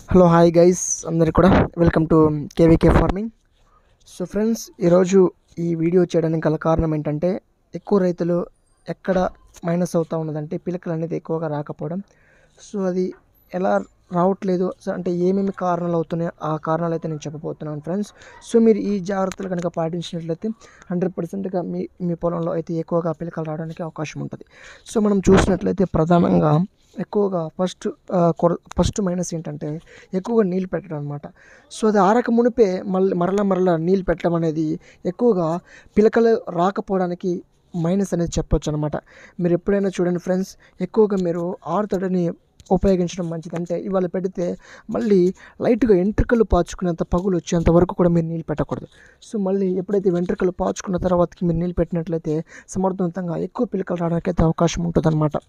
Hello hi guys అందరికి కూడా welcome to KVK farming so friends ఈరోజు ఈ వీడియో చేయడానికి గల కారణం ఏంటంటే ఎక్కువ రైతులు ఎక్కడ మైనస్ అవుతూ ఉన్నదంటే పిలకలు అనేది ఎక్కువగా రాకపోవడం సో అది ఎలా రావట్లేదు సో అంటే ఏమేమి కారణాలు అవుతున్నాయో ఆ కారణాలు అయితే నేను చెప్పబోతున్నాను ఫ్రెండ్స్ సో మీరు ఈ జాగ్రత్తలు కనుక పాటించినట్లయితే హండ్రెడ్ పర్సెంట్గా మీ మీ పొలంలో అయితే ఎక్కువగా పిలకలు రావడానికి అవకాశం ఉంటుంది సో మనం చూసినట్లయితే ప్రధానంగా ఎక్కువగా ఫస్ట్ ఫస్ట్ మైనస్ ఏంటంటే ఎక్కువగా నీళ్ళు పెట్టడం అనమాట సో అది ఆరక మునిపే మళ్ళీ మరలా మరలా నీళ్ళు పెట్టడం అనేది ఎక్కువగా పిలకలు రాకపోవడానికి మైనస్ అనేది చెప్పొచ్చు అనమాట మీరు ఎప్పుడైనా చూడండి ఫ్రెండ్స్ ఎక్కువగా మీరు ఆరుతడిని ఉపయోగించడం మంచిది అంటే ఇవాళ పెడితే మళ్ళీ లైట్గా వెంట్రుకలు పాచుకునేంత పగులు వచ్చేంత వరకు కూడా మీరు నీళ్ళు పెట్టకూడదు సో మళ్ళీ ఎప్పుడైతే వెంట్రుకలు పాచుకున్న తర్వాతకి మీరు నీళ్ళు పెట్టినట్లయితే సమర్థవంతంగా ఎక్కువ పిలకలు రావడానికి అయితే అవకాశం ఉంటుంది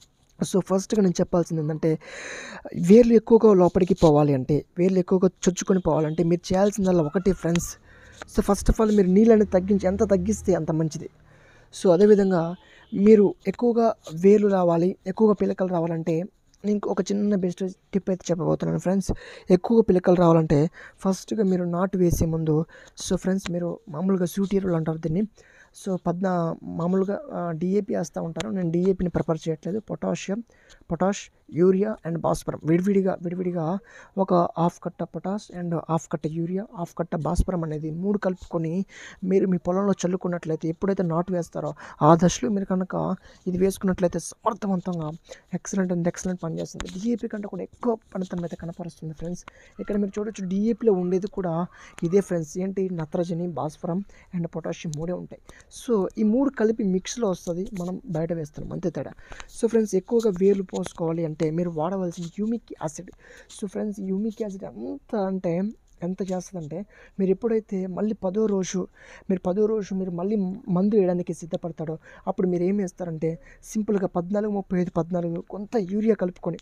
సో ఫస్ట్గా నేను చెప్పాల్సింది ఏంటంటే వేర్లు ఎక్కువగా లోపలికి పోవాలి అంటే వేర్లు ఎక్కువగా చొచ్చుకొని పోవాలంటే మీరు చేయాల్సిందల్లా ఒకటి friends so first of all మీరు నీళ్ళని తగ్గించి ఎంత తగ్గిస్తే అంత మంచిది సో అదేవిధంగా మీరు ఎక్కువగా వేర్లు రావాలి ఎక్కువగా పిలకలు రావాలంటే నేను ఒక చిన్న బెస్ట్ టిప్ అయితే చెప్పబోతున్నాను ఫ్రెండ్స్ ఎక్కువ పిలకలు రావాలంటే ఫస్ట్గా మీరు నాటు వేసే ముందు సో ఫ్రెండ్స్ మీరు మామూలుగా సూట్ ఎరువులు అంటారు దీన్ని సో పద్నా మామూలుగా డిఏపి వేస్తూ ఉంటారు నేను డిఏపిని ప్రిఫర్ చేయట్లేదు పొటాషియం పొటాష్ యూరియా అండ్ భాస్వరం విడివిడిగా విడివిడిగా ఒక హాఫ్ కట్ట పొటాష్ అండ్ హాఫ్ కట్ట యూరియా హాఫ్ కట్ట భాస్వరం అనేది మూడు కలుపుకొని మీరు మీ పొలంలో చల్లుకున్నట్లయితే ఎప్పుడైతే నాటు వేస్తారో ఆ దశలో మీరు కనుక ఇది వేసుకున్నట్లయితే సమర్థవంతంగా ఎక్సలెంట్ అండ్ ఎక్సలెంట్ పనిచేస్తుంది డిఏపి కంటే కూడా ఎక్కువ పనితనం అయితే కనపరుస్తుంది ఫ్రెండ్స్ ఇక్కడ మీరు చూడొచ్చు డిఏపిలో ఉండేది కూడా ఇదే ఫ్రెండ్స్ ఏంటి నత్రజని భాస్వరం అండ్ పొటాషియం మూడే ఉంటాయి సో ఈ మూడు కలిపి మిక్స్లో వస్తుంది మనం బయట వేస్తున్నాం అంతే తేడా సో ఫ్రెండ్స్ ఎక్కువగా వేర్లు పోసుకోవాలి అంటే మీరు వాడవలసిన humic acid so friends humic acid ఎంత అంటే ఎంత చేస్తుందంటే మీరు ఎప్పుడైతే మళ్ళీ పదో రోజు మీరు పదో రోజు మీరు మళ్ళీ మందు వేయడానికి సిద్ధపడతాడో అప్పుడు మీరు ఏం వేస్తారంటే సింపుల్గా పద్నాలుగు ముప్పై ఐదు పద్నాలుగు కొంత యూరియా కలుపుకొని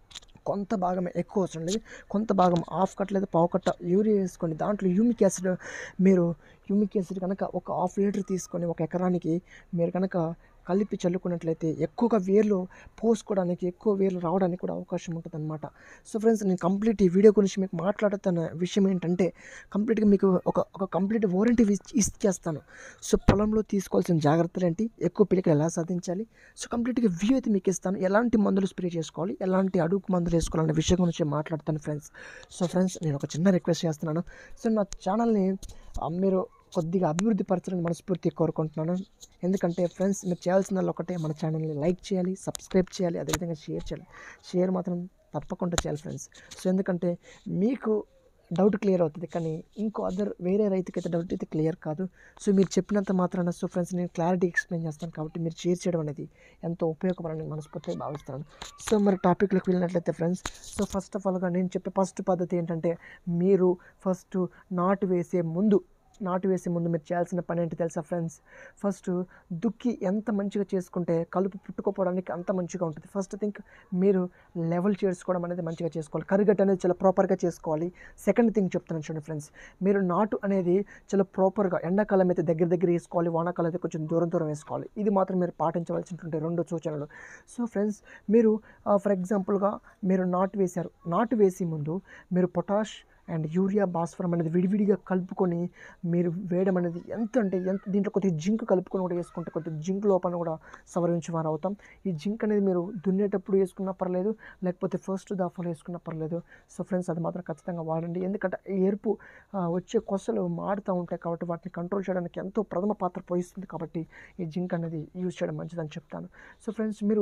కొంత భాగం ఎక్కువ అవసరం లేదు కొంత భాగం హాఫ్ కట్ లేదా పావు కట్ట యూరియా వేసుకోండి దాంట్లో యూమిక్ యాసిడ్ మీరు యూమిక్ యాసిడ్ కనుక ఒక హాఫ్ లీటర్ తీసుకొని ఒక ఎకరానికి మీరు కనుక కలిపి చల్లుకున్నట్లయితే ఎక్కువగా వేర్లు పోసుకోవడానికి ఎక్కువ వేర్లు రావడానికి కూడా అవకాశం ఉంటుంది అనమాట సో ఫ్రెండ్స్ నేను కంప్లీట్ ఈ వీడియో గురించి మీకు మాట్లాడుతున్న విషయం ఏంటంటే కంప్లీట్గా మీకు ఒక ఒక కంప్లీట్ వారంటీ ఇచ్చేస్తాను సో పొలంలో తీసుకోవాల్సిన జాగ్రత్తలు ఏంటి ఎక్కువ పిలికలు ఎలా సాధించాలి సో కంప్లీట్గా వ్యూ అయితే మీకు ఇస్తాను ఎలాంటి మందులు స్ప్రే చేసుకోవాలి ఎలాంటి అడుగు మందులు వేసుకోవాలనే విషయం గురించి మాట్లాడతాను ఫ్రెండ్స్ సో ఫ్రెండ్స్ నేను ఒక చిన్న రిక్వెస్ట్ చేస్తున్నాను సో నా ఛానల్ని మీరు కొద్దిగా అభివృద్ధి పరచాలని మనస్ఫూర్తిగా కోరుకుంటున్నాను ఎందుకంటే ఫ్రెండ్స్ మీరు చేయాల్సిన ఒకటే మన ఛానల్ని లైక్ చేయాలి సబ్స్క్రైబ్ చేయాలి అదేవిధంగా షేర్ చేయాలి షేర్ మాత్రం తప్పకుండా చేయాలి ఫ్రెండ్స్ సో ఎందుకంటే మీకు డౌట్ క్లియర్ అవుతుంది కానీ ఇంకో అదర్ వేరే రైతుకైతే డౌట్ అయితే క్లియర్ కాదు సో మీరు చెప్పినంత మాత్రాన సో ఫ్రెండ్స్ నేను క్లారిటీ ఎక్స్ప్లెయిన్ చేస్తాను కాబట్టి మీరు షేర్ చేయడం అనేది ఎంతో ఉపయోగపడాలని మనస్ఫూర్తిగా భావిస్తున్నాను సో మరి టాపిక్లోకి వెళ్ళినట్లయితే ఫ్రెండ్స్ సో ఫస్ట్ ఆఫ్ ఆల్గా నేను చెప్పే ఫస్ట్ పద్ధతి ఏంటంటే మీరు ఫస్ట్ నాటు వేసే ముందు నాటు వేసే ముందు మీరు చేయాల్సిన పని ఏంటి తెలుసా ఫ్రెండ్స్ ఫస్ట్ దుక్కి ఎంత మంచిగా చేసుకుంటే కలుపు పుట్టుకోపోవడానికి అంత మంచిగా ఉంటుంది ఫస్ట్ థింక్ మీరు లెవెల్ చేసుకోవడం అనేది మంచిగా చేసుకోవాలి కరిగట్ అనేది చాలా ప్రాపర్గా చేసుకోవాలి సెకండ్ థింగ్ చెప్తున్నాను చూడండి ఫ్రెండ్స్ మీరు నాటు అనేది చాలా ప్రాపర్గా ఎండాకాలం అయితే దగ్గర దగ్గర వేసుకోవాలి వానాకాలం అయితే కొంచెం దూరం దూరం వేసుకోవాలి ఇది మాత్రం మీరు పాటించవలసినటువంటి రెండు సూచనలు సో ఫ్రెండ్స్ మీరు ఫర్ ఎగ్జాంపుల్గా మీరు నాటు వేశారు నాటు వేసే ముందు మీరు పొటాష్ అండ్ యూరియా భాస్వరం అనేది విడివిడిగా కలుపుకొని మీరు వేయడం అనేది ఎంత అంటే ఎంత దీంట్లో కొద్దిగా జింక్ కలుపుకొని కూడా వేసుకుంటే కొద్దిగా జింక్ లోపల కూడా సవరించి వారు అవుతాం ఈ జింక్ అనేది మీరు దున్నేటప్పుడు వేసుకున్నా పర్లేదు లేకపోతే ఫస్ట్ దాఫాలో వేసుకున్నా పర్లేదు సో ఫ్రెండ్స్ అది మాత్రం ఖచ్చితంగా వాడండి ఎందుకంటే ఎరుపు వచ్చే కొసలు మాడుతూ ఉంటాయి కాబట్టి వాటిని కంట్రోల్ చేయడానికి ఎంతో ప్రథమ పాత్ర పోయిస్తుంది కాబట్టి ఈ జింక్ అనేది యూజ్ చేయడం మంచిదని చెప్తాను సో ఫ్రెండ్స్ మీరు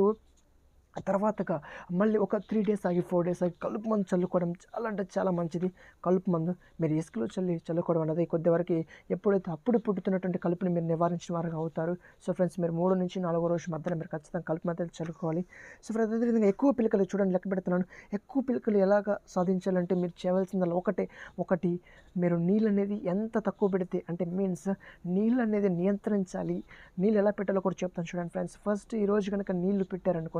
తర్వాతగా మళ్ళీ ఒక త్రీ డేస్ ఆగి ఫోర్ డేస్ ఆగి కలుపు మందు చల్లుకోవడం చాలా అంటే చాలా మంచిది కలుపు మందు మీరు ఇసుకలో చల్లి చల్లుకోవడం అనేది కొద్ది వరకు ఎప్పుడైతే అప్పుడు పుట్టుతున్నటువంటి కలుపుని మీరు నివారించిన వారుగా అవుతారు సో ఫ్రెండ్స్ మీరు మూడు నుంచి నాలుగో రోజు మధ్యలో మీరు ఖచ్చితంగా కలుపు మందు చల్లుకోవాలి సో ఫ్రెండ్స్ అదేవిధంగా ఎక్కువ పిలకలు చూడండి లెక్క పెడుతున్నాను ఎక్కువ పిలకలు ఎలాగ సాధించాలంటే మీరు చేయవలసిందల్లా ఒకటే ఒకటి మీరు నీళ్ళు అనేది ఎంత తక్కువ పెడితే అంటే మీన్స్ నీళ్ళు అనేది నియంత్రించాలి నీళ్ళు ఎలా పెట్టాలో కూడా చెప్తాను చూడండి ఫ్రెండ్స్ ఫస్ట్ ఈ రోజు కనుక నీళ్లు పెట్టారనుకోండి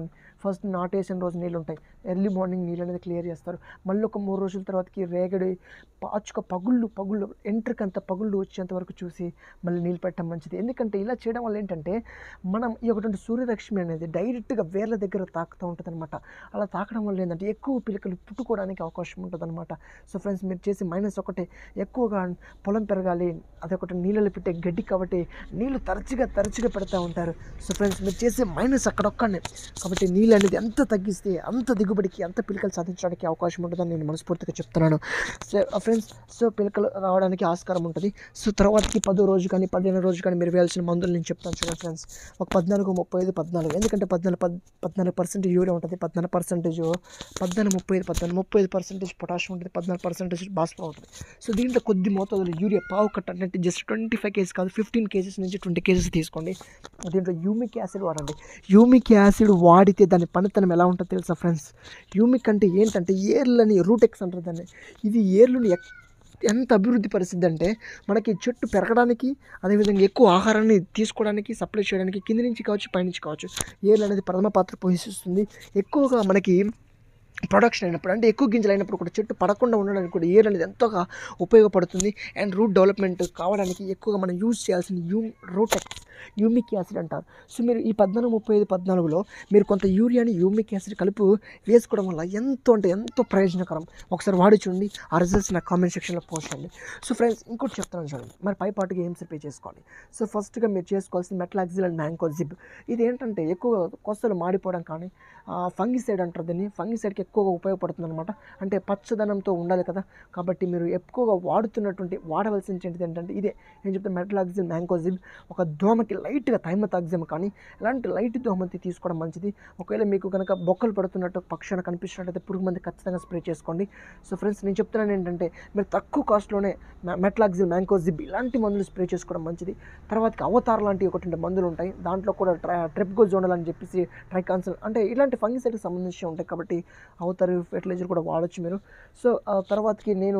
ఫస్ట్ నాటేసిన రోజు నీళ్ళు ఉంటాయి ఎర్లీ మార్నింగ్ నీళ్ళు అనేది క్లియర్ చేస్తారు మళ్ళీ ఒక మూడు రోజుల తర్వాతకి రేగడి పాచుక పగుళ్ళు పగుళ్ళు ఎంట్రికి అంత పగుళ్ళు వచ్చేంత వరకు చూసి మళ్ళీ నీళ్ళు పెట్టడం మంచిది ఎందుకంటే ఇలా చేయడం వల్ల ఏంటంటే మనం ఈ ఒకటి సూర్యరశ్మి అనేది డైరెక్ట్గా వేర్ల దగ్గర తాకుతూ ఉంటుంది అనమాట అలా తాకడం వల్ల ఏంటంటే ఎక్కువ పిలకలు పుట్టుకోవడానికి అవకాశం ఉంటుంది అనమాట సో ఫ్రెండ్స్ మీరు చేసి మైనస్ ఒకటే ఎక్కువగా పొలం పెరగాలి అదొకటి నీళ్ళలో పెట్టే గడ్డి కాబట్టి నీళ్ళు తరచుగా తరచుగా పెడతా ఉంటారు సో ఫ్రెండ్స్ మీరు చేసే మైనస్ అక్కడ ఒక్కనే కాబట్టి నీళ్ళు అనేది ఎంత తగ్గిస్తే అంత దిగుబడికి అంత పిలకలు సాధించడానికి అవకాశం ఉంటుందని నేను మనస్ఫూర్తిగా చెప్తున్నాను సో ఫ్రెండ్స్ సో పిలకలు రావడానికి ఆస్కారం ఉంటుంది సో తర్వాతకి పదో రోజు కానీ పదిహేను రోజు కానీ మీరు వేయాల్సిన మందులు నేను చెప్తాను చూడండి ఫ్రెండ్స్ ఒక పద్నాలుగు ముప్పై ఐదు పద్నాలుగు ఎందుకంటే పద్నాలుగు పద్ పద్నాలుగు పర్సెంట్ యూరియా ఉంటుంది పద్నాలుగు పర్సెంటేజ్ పద్నాలుగు ముప్పై ఐదు పద్నాలుగు ముప్పై ఐదు పర్సెంటేజ్ పొటాషియం ఉంటుంది పద్నాలుగు పర్సెంటేజ్ బాస్పా ఉంటుంది సో దీంట్లో కొద్ది మోతాదులో యూరియా పావు కట్ట అంటే జస్ట్ ట్వంటీ ఫైవ్ కేజీస్ కాదు ఫిఫ్టీన్ కేజీస్ నుంచి ట్వంటీ కేజీస్ తీసుకోండి దీంట్లో యూమిక్ యాసిడ్ వాడండి యూమిక్ యాసిడ్ వాడితే దాని పనితనం ఎలా ఉంటుందో తెలుసా ఫ్రెండ్స్ యూమిక్ అంటే ఏంటంటే ఏర్లని రూటెక్స్ అంటారు దాన్ని ఇది ఏర్లని ఎక్- ఎంత అభివృద్ధి పరిస్థితి అంటే మనకి చెట్టు పెరగడానికి అదేవిధంగా ఎక్కువ ఆహారాన్ని తీసుకోవడానికి సప్లై చేయడానికి కింది నుంచి కావచ్చు పైనుంచి కావచ్చు ఏర్లు అనేది ప్రథమ పాత్ర పోషిస్తుంది ఎక్కువగా మనకి ప్రొడక్షన్ అయినప్పుడు అంటే ఎక్కువ గింజలు అయినప్పుడు కూడా చెట్టు పడకుండా ఉండడానికి కూడా ఏర్ అనేది ఎంతగా ఉపయోగపడుతుంది అండ్ రూట్ డెవలప్మెంట్ కావడానికి ఎక్కువగా మనం యూజ్ చేయాల్సిన యూ రూటెక్స్ యూమిక్ యాసిడ్ అంటారు సో మీరు ఈ పద్నాలుగు ముప్పై ఐదు పద్నాలుగులో మీరు కొంత యూరియాని యూమిక్ యాసిడ్ కలుపు వేసుకోవడం వల్ల ఎంతో అంటే ఎంతో ప్రయోజనకరం ఒకసారి వాడి చూడండి ఆ రిజల్ట్స్ నా కామెంట్ సెక్షన్లో పోస్ట్ చేయండి సో ఫ్రెండ్స్ ఇంకోటి చెప్తాను చూడండి మరి పై పాటుగా ఏం ప్రిపేర్ చేసుకోవాలి సో ఫస్ట్గా మీరు చేసుకోవాల్సిన మెట్లాక్సిల్ అండ్ మ్యాంకో జిబ్ ఇది ఏంటంటే ఎక్కువ కొసలు మాడిపోవడం కానీ ఫంగిసైడ్ అంటారు దీన్ని ఫంగిసైడ్కి ఎక్కువగా ఉపయోగపడుతుంది అనమాట అంటే పచ్చదనంతో ఉండాలి కదా కాబట్టి మీరు ఎక్కువగా వాడుతున్నటువంటి వాడవలసిన ఏంటిది ఏంటంటే ఇదే నేను చెప్తే మెటలాక్సిల్ మ్యాంకోజిబ్ ఒక దోమకి లైట్గా థైమతాగ్జిమ్ కానీ ఇలాంటి లైట్ దోమతి తీసుకోవడం మంచిది ఒకవేళ మీకు కనుక బొక్కలు పడుతున్నట్టు పక్షాన కనిపిస్తున్నట్టయితే పురుగు మంది ఖచ్చితంగా స్ప్రే చేసుకోండి సో ఫ్రెండ్స్ నేను చెప్తున్నాను ఏంటంటే మీరు తక్కువ కాస్ట్లోనే మెట్లాక్సిల్ మ్యాంకోజిబ్ ఇలాంటి మందులు స్ప్రే చేసుకోవడం మంచిది తర్వాతకి అవతార్ లాంటి ఒకటి మందులు ఉంటాయి దాంట్లో కూడా ట్రై ట్రిప్గోజోనల్ అని చెప్పేసి ట్రైకాన్సల్ అంటే ఇలాంటి ఫంగిసైడ్కి సంబంధించి ఉంటాయి కాబట్టి అవతార్ ఫెర్టిలైజర్ కూడా వాడొచ్చు మీరు సో ఆ తర్వాతకి నేను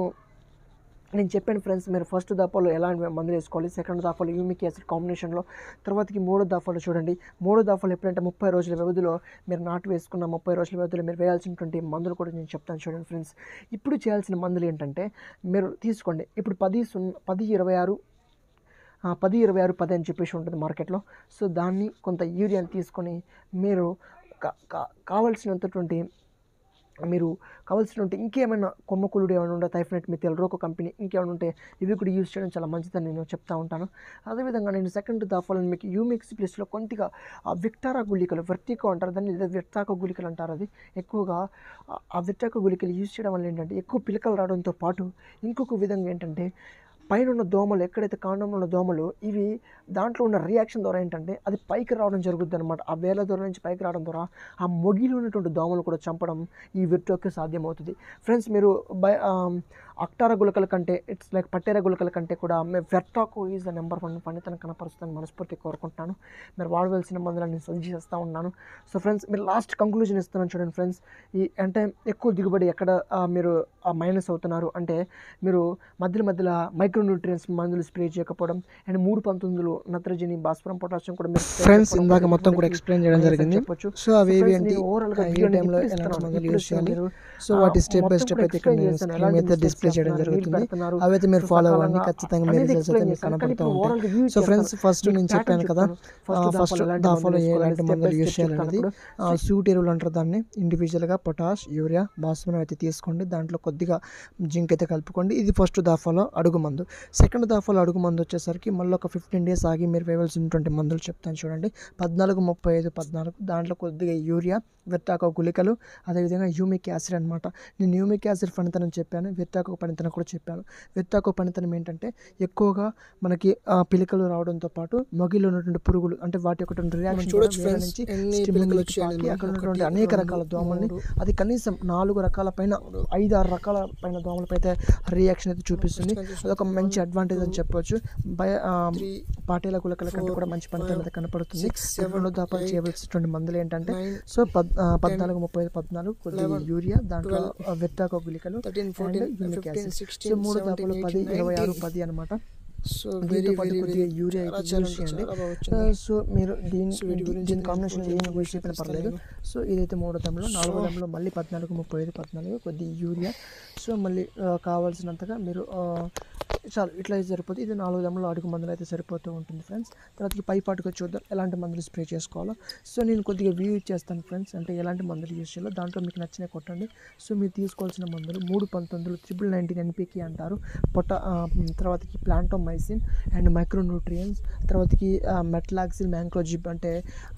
నేను చెప్పాను ఫ్రెండ్స్ మీరు ఫస్ట్ దఫాలో ఎలాంటి మందులు వేసుకోవాలి సెకండ్ దఫాలో యూమిక్ యాసిడ్ కాంబినేషన్లో తర్వాతకి మూడో దఫాలో చూడండి మూడో దఫాలో ఎప్పుడంటే ముప్పై రోజుల వ్యవధిలో మీరు నాటు వేసుకున్న ముప్పై రోజుల వ్యవధిలో మీరు వేయాల్సినటువంటి మందులు కూడా నేను చెప్తాను చూడండి ఫ్రెండ్స్ ఇప్పుడు చేయాల్సిన మందులు ఏంటంటే మీరు తీసుకోండి ఇప్పుడు పది సున్నా పది ఇరవై ఆరు ఆ, పది ఇరవై ఆరు పది అని చెప్పేసి ఉంటుంది మార్కెట్లో సో దాన్ని కొంత యూరియాని తీసుకొని మీరు కా- కా- కావలసినంతటువంటి మీరు కావాల్సినటువంటి ఇంకేమైనా కొమ్మకులుడు ఏమైనా ఉంటే టైఫనెట్ మిథిల్ రోకో కంపెనీ ఇంకేమైనా ఉంటే ఇవి కూడా యూజ్ చేయడం చాలా మంచిదని నేను చెప్తా ఉంటాను అదేవిధంగా నేను సెకండ్ దాఫాలను మీకు యూమిక్స్ ప్లేస్లో కొద్దిగా ఆ విక్టారా గుళికలు వెర్టికో అంటారు దాన్ని లేదా విర్తాక గుళికలు అంటారు అది ఎక్కువగా ఆ- ఆ విర్తాక గుళికలు యూజ్ చేయడం వల్ల ఏంటంటే ఎక్కువ పిలకలు రావడంతో పాటు ఇంకొక విధంగా ఏంటంటే పైన ఉన్న దోమలు ఎక్కడైతే కాండంలో ఉన్న దోమలు ఇవి దాంట్లో ఉన్న రియాక్షన్ ద్వారా ఏంటంటే అది పైకి రావడం జరుగుతుంది అనమాట ఆ వేల దూరం నుంచి పైకి రావడం ద్వారా ఆ మొగిలో ఉన్నటువంటి దోమలు కూడా చంపడం ఈ విర్టోకి సాధ్యమవుతుంది ఫ్రెండ్స్ మీరు బై అక్టారా గులకల కంటే ఇట్స్ లైక్ పట్టేర గులకల కంటే కూడా Virtako is the number one పనితనం కనపరుస్తుందని మనస్ఫూర్తి కోరుకుంటున్నాను మీరు వాడవలసిన మందులను నేను సజెస్ట్ చేస్తూ ఉన్నాను సో ఫ్రెండ్స్ మీరు లాస్ట్ కంక్లూజన్ ఇస్తున్నాను చూడండి ఫ్రెండ్స్ ఈ అంటే ఎక్కువ దిగుబడి ఎక్కడ ఆ, మీరు మైనస్ అవుతున్నారు అంటే మీరు మధ్యలో మధ్యలో మైక్రోన్యూట్రియన్స్ మందులు స్ప్రే చేయకపోవడం అండ్ మూడు పంతొమ్మిదిలో నత్రజని భాస్వరం పొటాషియం కూడా మీరు spray ఫ్రెండ్స్ చేయకపోవడం ఇందాక వల్ల మొత్తం కూడా మనకి ఎక్స్ప్లెయిన్ చేయడం minus అని జరిగింది చెప్పొచ్చు సో అవి So ఏవి friends, ఏంటి నేను overall గా ఆ, ఏ video ని టైంలో ఇప్పుడు ఎలాంటి ఇస్తున్నాను. మందులు ఇప్పుడు యూస్ చేయాలి మీరు, సో ఆ, వాటి స్టెప్ బై మొత్తం స్టెప్ కూడా అయితే ఇక్కడ explain నేను చేస్తాను. స్క్రీన్ ఎలాంటి మీద mistakes డిస్ప్లే చేయడం చేస్తున్నారు, జరుగుతుంది నీళ్ళు పెడుతున్నారు, అవైతే మీరు సో ఫాలో అవ్వండి సకాలంగా ఖచ్చితంగా మీ అనేది రిజల్ట్స్ అయితే explain మీకు చేస్తాను. కానీ కనపడుతూ ఇప్పుడు ఉంటాయి overall view సో ఫ్రెండ్స్ చేస్తాను. ఫస్ట్ మీకు నేను pattern చెప్పాను కదా చెప్తాను. First ఫస్ట్ దాఫాలో ఎలాంటి దాఫాలో మందులు ఎలాంటి వేసుకోవాలి, మందులు step by యూస్ step చేయాలనేది చెప్తాను సూట్ ఎరువులు అంటారు దాన్ని ఇండివిజువల్గా పొటాష్ యూరియా భాస్వరం అయితే తీసుకోండి దాంట్లో కొద్దిగా జింక్ అయితే కలుపుకోండి ఇది ఫస్ట్ దాఫాలో అడుగు మందు సెకండ్ దాఫాలో అడుగు మందు వచ్చేసరికి మళ్ళీ ఒక ఫిఫ్టీన్ డేస్ ఆగి మీరు వేయవలసినటువంటి మందులు చెప్తాను చూడండి పద్నాలుగు ముప్పై ఐదు పద్నాలుగు దాంట్లో కొద్దిగా యూరియా విర్తాక గుళికలు అదేవిధంగా యూమిక్ యాసిడ్ అనమాట నేను యూమిక్ యాసిడ్ పనితనం చెప్పాను విర్తాక పనితనం కూడా చెప్పాను విర్తాక పనితనం ఏంటంటే ఎక్కువగా మనకి ఆ, పిలికలు రావడంతో పాటు మొగిలో ఉన్నటువంటి పురుగులు అంటే వాటి యొక్క రియాక్షన్ చూడొచ్చు friends, ఎన్ని పిలకలు వచ్చాయని అక్కడ మనం. ఉన్నటువంటి ఒకటి, అనేక రెండు, రకాల దోమల్ని మూడు, అది కనీసం నాలుగు రకాల పైన ఐదు ఆరు రకాల పైన దోమలపై అయితే రియాక్షన్ అయితే చూపిస్తుంది అదొక మంచి అడ్వాంటేజ్ అని చెప్పొచ్చు బయ ఆ, త్రీ, పాటేల గులకల కంటే కూడా మంచి పనితనం అయితే కనపడుతుంది six, seven, రెండు దాపాలు eight, చేయవలసినటువంటి మందులు ఏంటంటే nine, సో పద్ ఆ, పద్నాలుగు ముప్పై ఐదు పద్నాలుగు కొద్దిగా eleven, యూరియా దాంట్లో twelve, వెట్టాకో గుళికలు thirteen and fourteen unic fifteen acid. So sixteen మూడు దాపాలు సెవెంటీన్ పది ఎయిటీన్ ఇరవై ఆరు నైన్టీన్ పది అనమాట సో దీంతో పాటు కొద్దిగా యూరియా అయితే యూజ్ చేయండి సో మీరు దీని దీని కాంబినేషన్ ఏం యూజ్ చెప్పిన పర్లేదు సో ఇదైతే మూడో దమ్లో నాలుగో దమ్లో మళ్ళీ పద్నాలుగు ముప్పై ఐదు పద్నాలుగు కొద్దిగా యూరియా సో మళ్ళీ ఆ, కావాల్సినంతగా మీరు ఆ, చాలు ఇట్లా అయితే సరిపోతుంది ఇది నాలుగు దమ్ములు అడుగు మందులు అయితే సరిపోతూ ఉంటుంది ఫ్రెండ్స్ తర్వాత పై పాటుగా చూద్దాం ఎలాంటి మందులు స్ప్రే చేసుకోవాలో సో నేను కొద్దిగా వ్యూ ఇచ్చేస్తాను ఫ్రెండ్స్ అంటే ఎలాంటి మందులు యూజ్ చేయాలో దాంట్లో మీకు నచ్చినవి కొట్టండి సో మీరు తీసుకోవాల్సిన మందులు మూడు పంతొమ్మిదిలో త్రిబుల్ నైన్టీన్ ఎన్పికి అంటారు పొట్ట ఆ, తర్వాతకి ప్లాంటోమైసిన్ అండ్ మైక్రోన్యూట్రియన్స్ తర్వాతకి మెట్లాక్సిల్ మ్యాంక్రోజిబ్ అంటే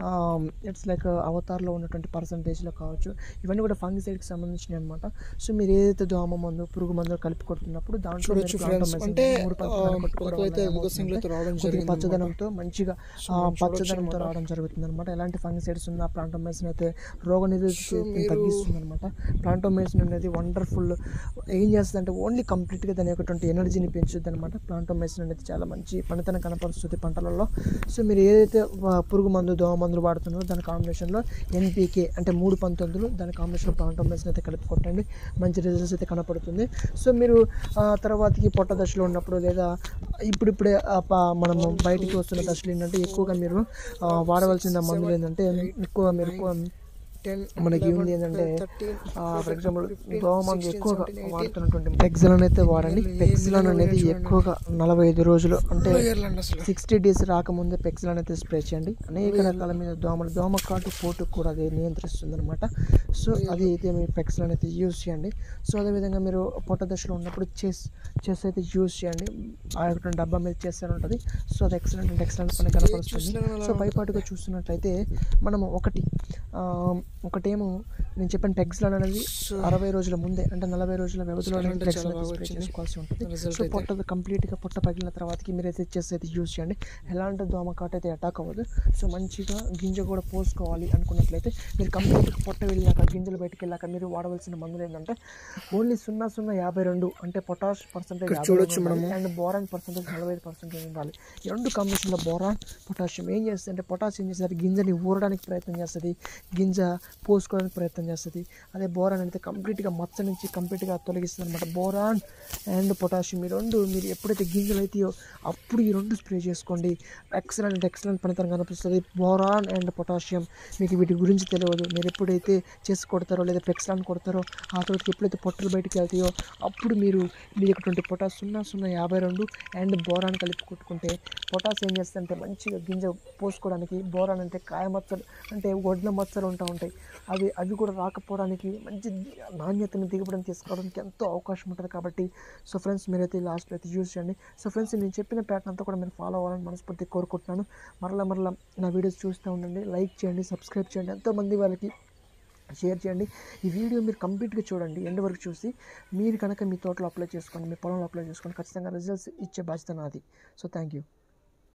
ఇట్స్ లైక్ అవతార్లో ఉన్నటువంటి పర్సంటేజ్లో కావచ్చు ఇవన్నీ కూడా ఫంగిసైడ్కి సంబంధించినవి అనమాట సో మీరు ఏదైతే దోమ మందు పురుగు మందు కలిపి కొడుతున్నప్పుడు దాంట్లో చూడొచ్చు మీరు ఫ్రెండ్స్ plantomycin అంటే మూడు పంతొమ్మిది కొట్టుకోవడం అయితే వల్ల వికసింగ్లో ఏమవుతుందంటే రావడం కొద్దిగా జరిగింది పచ్చదనంతో మంచిగా సో ఆ, మనం చూడొచ్చు పచ్చదనంతో అన్నమాట. రావడం జరుగుతుంది అనమాట ఎలాంటి ఫంగిసైడ్స్ ఉన్న ప్లాంటోమైసిన్ అయితే రోగ సో మీరు- తగ్గిస్తుంది అనమాట ప్లాంటోమైసిన్ అనేది వండర్ఫుల్ ఏం చేస్తుంది అంటే ఓన్లీ కంప్లీట్గా దాని యొక్క ఎనర్జీని పెంచుద్ది అనమాట ప్లాంటోమైసిన్ అనేది చాలా మంచి పనితనం కనపరుస్తుంది పంటలలో సో మీరు ఏదైతే ఆ, పురుగు మందు దోమ మందులు వాడుతున్నారో దాని కాంబినేషన్లో ఎన్పీకే అంటే మూడు పంతొమ్మిదిలు దాని కాంబినేషన్లో ప్లాంటోమైసిన్ అయితే కలిపి కొట్టండి మంచి రిజల్ట్స్ అయితే కనపడుతుంది సో మీరు ఆ, తర్వాతకి పొట్ట దశలో ఉన్నప్పుడు లేదా ఇప్పుడిప్పుడే ఆ, ప- మనము బయటికి వస్తున్న దశలు ఏంటంటే ఎక్కువగా మీరు ఆ, వాడవలసిన మందులు ఏంటంటే ఎక్కువ మీరు ఎక్కువ టెన్ మనకి ఉంది ఏంటంటే ఫర్ ఎగ్జాంపుల్ దోమ మందు ఎక్కువగా వాడుతున్నటువంటి పెక్సిలాన్ అయితే వాడండి పెక్సిలాన్ అనేది ఎక్కువగా నలభై ఐదు రోజులు అంటే అసలు సిక్స్టీ డేస్ రాకముందే పెక్సిలాన్ అయితే స్ప్రే చేయండి అనేక రకాల మీద దోమలు దోమ కాటు పోటు కూడా అది నియంత్రిస్తుంది అనమాట సో అది అయితే మీరు పెక్సిలాన్ అయితే యూజ్ చేయండి సో అదేవిధంగా మీరు పొట్ట దశలో ఉన్నప్పుడు చెస్ చెస్ అయితే యూజ్ చేయండి ఆ యొక్క డబ్బా మీద చెస్ అని ఉంటుంది సో అది ఎక్సలెంట్ అంటే ఎక్సలెంట్ పని కనపరుస్తుంది సో పైపాటుగా చూస్తున్నట్లయితే మనము ఒకటి ఆ, ఒకటేమో నేను చెప్పాను పెగ్స్లాన్ అనేది అరవై రోజుల ముందే అంటే నలభై రోజుల వ్యవధిలో అంటే పెగ్స్ చాలా బాగా స్ప్రే వచ్చింది. చేసుకోవాల్సి ఉంటుంది Result సో అయితే. పొట్ట కంప్లీట్గా పొట్ట పగిలిన తర్వాతకి మీరు అయితే చెస్ అయితే యూజ్ చేయండి ఎలాంటి దోమ కాటు అయితే అటాక్ అవ్వదు సో మంచిగా గింజ కూడా పోసుకోవాలి అనుకున్నట్లయితే మీరు కంప్లీట్గా పొట్ట వెళ్ళాక గింజలు బయటికి వెళ్ళాక మీరు వాడవలసిన మందులు ఏంటంటే ఓన్లీ సున్నా సున్నా యాభై రెండు అంటే పొటాష్ పర్సెంటేజ్ ఇక్కడ చూడొచ్చు మనము. అండ్ బోరాన్ పర్సెంటేజ్ నలభై ఐదు పర్సెంటేజ్ ఉండాలి ఈ రెండు కాంబినేషన్లో బోరాన్ పొటాషియం ఏం చేస్తుంది అంటే పొటాషియం ఏం చేస్తుంది గింజని ఊరడానికి ప్రయత్నం చేస్తుంది గింజ పోసుకోవడానికి ప్రయత్నం చేస్తుంది అదే బోరాన్ అయితే కంప్లీట్గా మచ్చ నుంచి కంప్లీట్గా తొలగిస్తుంది అనమాట బోరాన్ అండ్ పొటాషియం ఈ రెండు మీరు ఎప్పుడైతే గింజలు అవుతాయో అప్పుడు ఈ రెండు స్ప్రే చేసుకోండి ఎక్సలెంట్ ఎక్సలెంట్ పనితనం కనిపిస్తుంది బోరాన్ అండ్ పొటాషియం మీకు వీటి గురించి తెలియదు మీరు ఎప్పుడైతే చేసి కొడతారో లేదా పెక్స్లాన్ కొడతారో ఆ తర్వాత ఎప్పుడైతే పొట్టలు బయటికి వెళ్తాయో అప్పుడు మీరు మీ యొక్క పొటాష్ సున్నా సున్నా యాభై రెండు అండ్ బోరాన్ కలిపి కొట్టుకుంటే పొటాష్ ఏం చేస్తుందంటే మంచిగా గింజ పోసుకోవడానికి బోరాన్ అంటే కాయ మచ్చలు అంటే వడ్ల మచ్చలు ఉంటా ఉంటాయి అవి అవి కూడా రాకపోవడానికి మంచి నాణ్యతను దిగుబడిని తీసుకోవడానికి ఎంతో అవకాశం ఉంటుంది కాబట్టి సో ఫ్రెండ్స్ మీరైతే లాస్ట్లో అయితే యూజ్ చేయండి సో ఫ్రెండ్స్ నేను చెప్పిన ప్యాటర్న్ అంతా కూడా మీరు ఫాలో అవ్వాలని మనస్ఫూర్తిగా కోరుకుంటున్నాను మరలా మరలా నా వీడియోస్ చూస్తూ ఉండండి లైక్ చేయండి సబ్స్క్రైబ్ చేయండి ఎంతోమంది వాళ్ళకి షేర్ చేయండి ఈ వీడియో మీరు కంప్లీట్గా చూడండి ఎండ్ వరకు చూసి మీరు కనుక మీ తోటలో అప్లై చేసుకోండి మీ పొలంలో అప్లై చేసుకోండి ఖచ్చితంగా రిజల్ట్స్ ఇచ్చే బాధ్యత నాది సో థ్యాంక్ యూ